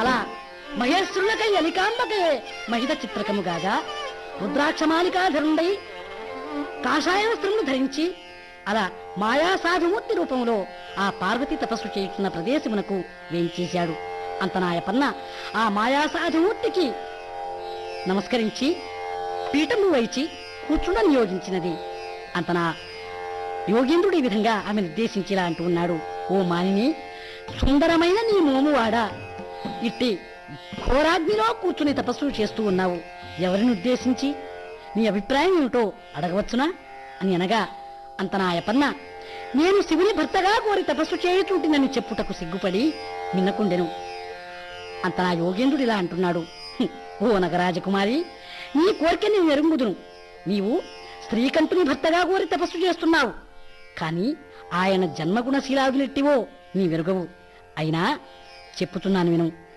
అలా మహేశ్వరులకై అలికాంబకై మహిత చిత్రకముగాగా రుద్రాక్షమాలికాధరుండై కాషాయ వస్త్రములు ధరించి అలా మాయా సాధుమూర్తి రూపంలో ఆ పార్వతి తపస్సు చేస్తున్న ప్రదేశమునకు వేయించేశాడు అంతనాయపన్న ఆ మాయా సాధుమూర్తికి నమస్కరించి పీఠము వైచి కూర్చుండ నియోగించినది అంతనా యోగేంద్రుడు ఈ విధంగా ఆమె నిర్దేశించిలా అంటూ ఉన్నాడు ఓ మానిని సుందరమైన నీ మోమువాడా ఇట్టి ఘోరాగ్నిలో కూర్చుని తపస్సు చేస్తూ ఉన్నావు ఎవరిని ఉద్దేశించి నీ అభిప్రాయం ఏమిటో అడగవచ్చునా అని అనగా అంతనాయపన్న నేను శివుని భర్తగా కోరి తపస్సు చేయుచుంటినని చెప్పుటకు సిగ్గుపడి మిన్నకుండెను అంత నా యోగేంద్రుడు ఇలా అంటున్నాడు "హుం, ఓ నగరాజకుమారి నీ కోరిక నేను ఎరుగుదును నీవు స్త్రీకంతుని భర్తగా కోరి తపస్సు చేస్తున్నావు కాని ఆయన జన్మగుణశీలాదులెట్టివో నీ వెరుగవు అయినా చెప్పుతున్నాను విను